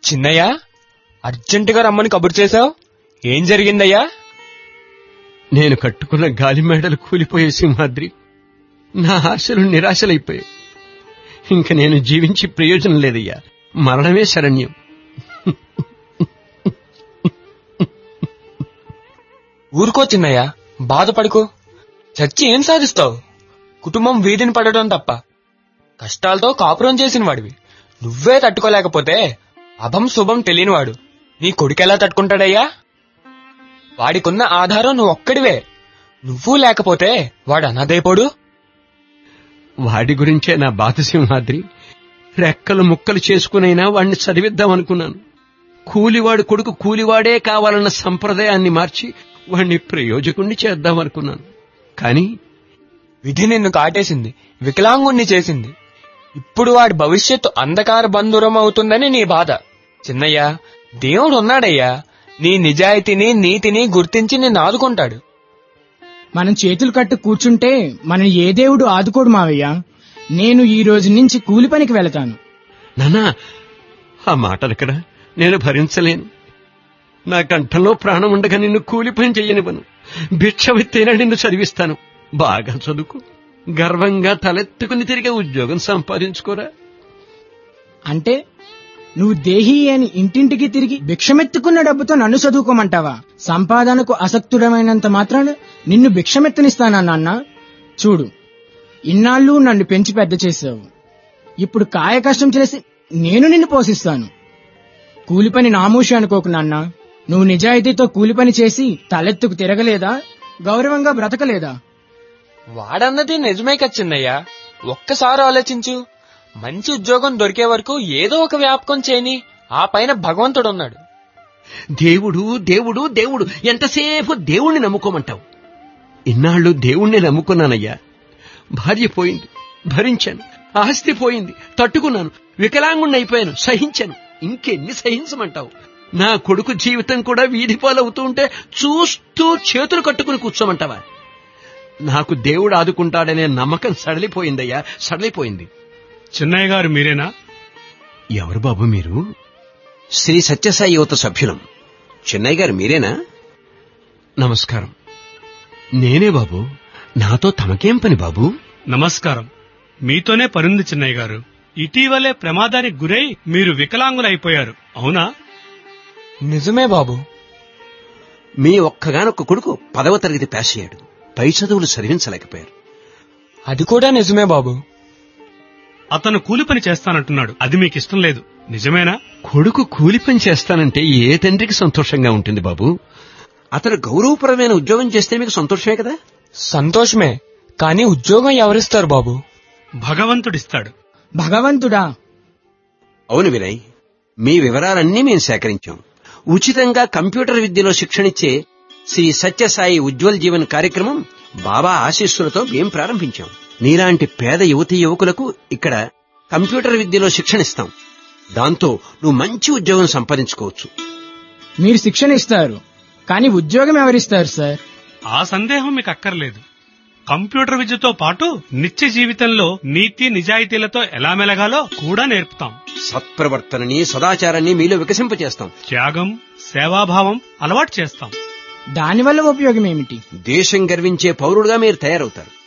చిన్నయ్య అర్జెంటుగా రమ్మని కబురు చేశావు ఏం జరిగిందయ్యా నేను కట్టుకున్న గాలి మేడలు కూలిపోయే సింహాద్రి నా ఆశలు నిరాశలైపోయాయి ఇంక నేను జీవించి ప్రయోజనం లేదయ్యా మరణమే శరణ్యం ఊరుకో చిన్నయ్య బాధపడుకో చచ్చి ఏం సాధిస్తావు కుటుంబం వీధిని పడడం తప్ప కష్టాలతో కాపురం చేసిన వాడివి నువ్వే తట్టుకోలేకపోతే అభం శుభం తెలియనివాడు నీ కొడుకెలా తట్టుకుంటాడయ్యా వాడికున్న ఆధారం నువ్వు ఒక్కడివే నువ్వు లేకపోతే వాడు అనాథైపోడు వాడి గురించే నా బాధ సింహాద్రి రెక్కలు ముక్కలు చేసుకునైనా వాణ్ణి చదివిద్దామనుకున్నాను కూలివాడు కొడుకు కూలివాడే కావాలన్న సంప్రదాయాన్ని మార్చి వాణ్ణి ప్రయోజకుణ్ణి చేద్దామనుకున్నాను కానీ విధి నిన్ను కాటేసింది వికలాంగుణ్ణి చేసింది ఇప్పుడు వాడి భవిష్యత్తు అంధకార బంధురం అవుతుందని నీ బాధ చిన్నయ్య దేవుడు ఉన్నాడయ్యా నీ నిజాయితీని నీతిని గుర్తించి నిన్ను ఆదుకుంటాడు మనం చేతులు కట్టు కూర్చుంటే మనం ఏ దేవుడు ఆదుకోడు మావయ్య నేను ఈ రోజు నుంచి కూలి పనికి వెళతాను నానా ఆ మాటలెక్కడ నేను భరించలేను నా కంఠంలో ప్రాణం ఉండగా నిన్ను కూలిపని చెయ్యనివ్వను భిక్షవిత్తైనా నిన్ను చదివిస్తాను బాగా చదువుకు గర్వంగా తలెత్తుకుని తిరిగే ఉద్యోగం సంపాదించుకోరా అంటే నువ్వు దేహి అని ఇంటింటికి తిరిగి భిక్షమెత్తుకున్న డబ్బుతో నన్ను చదువుకోమంటావా సంపాదనకు అసక్తుడమైనంత మాత్రాన నిన్ను భిక్షమెత్తనిస్తానా నాన్న చూడు ఇన్నాళ్ళు నన్ను పెంచి పెద్ద చేసావు ఇప్పుడు కాయ కష్టం చేసి నేను నిన్ను పోషిస్తాను కూలి పని నామూషి అనుకోకు నాన్న నువ్వు నిజాయితీతో కూలి పని చేసి తలెత్తుకు తిరగలేదా గౌరవంగా బ్రతకలేదా వాడన్నది నిజమే కదా చిన్నయ్య ఒక్కసారి ఆలోచించు మంచి ఉద్యోగం దొరికే వరకు ఏదో ఒక వ్యాపకం చేయని ఆ పైన భగవంతుడున్నాడు దేవుడు దేవుడు దేవుడు ఎంతసేపు దేవుణ్ణి నమ్ముకోమంటావు ఇన్నాళ్ళు దేవుణ్ణి నమ్ముకున్నానయ్యా భార్య పోయింది భరించాను ఆస్తి పోయింది తట్టుకున్నాను వికలాంగుణ్ణి అయిపోయాను సహించాను ఇంకెన్ని సహించమంటావు నా కొడుకు జీవితం కూడా వీధి పాలవుతూ ఉంటే చూస్తూ చేతులు కట్టుకుని కూర్చోమంటావా నాకు దేవుడు ఆదుకుంటాడనే నమ్మకం సడలిపోయిందయ్యా సడలిపోయింది చిన్నయ్య గారు మీరేనా ఎవరు బాబు మీరు శ్రీ సత్యసాయి యువత సభ్యులం చెన్నై గారు మీరేనా నమస్కారం నేనే బాబు నాతో తమకేం పని బాబు నమస్కారం మీతోనే పరుంది చిన్నయ్య గారు ఇటీవలే ప్రమాదానికి గురై మీరు వికలాంగులైపోయారు అవునా నిజమే బాబు మీ ఒక్కగానొక్క కొడుకు పదవ తరగతి పాస్ అయ్యాడు పై చదువులు చదివించలేకపోయారు అది కూడా నిజమే బాబు అతను కూలి పని చేస్తానంటున్నాడు అది మీకు ఇష్టం లేదు నిజమేనా కొడుకు కూలి పని చేస్తానంటే ఏ తండ్రికి సంతోషంగా ఉంటుంది బాబు అతను గౌరవపరమైన ఉద్యోగం చేస్తే మీకు సంతోషమే కదా సంతోషమే కానీ ఉద్యోగం ఎవరిస్తారు బాబు భగవంతుడిస్తాడు భగవంతుడా అవును వినయ్ మీ వివరాలన్నీ మేము సేకరించాం ఉచితంగా కంప్యూటర్ విద్యలో శిక్షణిచ్చే శ్రీ సత్యసాయి ఉజ్వల్ జీవన్ కార్యక్రమం బాబా ఆశీస్సులతో మేం ప్రారంభించాం నీలాంటి పేద యువతీ యువకులకు ఇక్కడ కంప్యూటర్ విద్యలో శిక్షణిస్తాం దాంతో నువ్వు మంచి ఉద్యోగం సంపాదించుకోవచ్చు మీరు శిక్షణ ఇస్తారు కానీ ఉద్యోగం ఎవరిస్తారు సార్ ఆ సందేహం మీకు అక్కర్లేదు కంప్యూటర్ విద్యతో పాటు నిత్య జీవితంలో నీతి నిజాయితీలతో ఎలా మెలగాలో కూడా నేర్పుతాం సత్ప్రవర్తనని సదాచారాన్ని మీలో వికసింపచేస్తాం త్యాగం సేవాభావం అలవాటు చేస్తాం దానివల్ల ఉపయోగం ఏమిటి దేశం గర్వించే పౌరుడుగా మీరు తయారవుతారు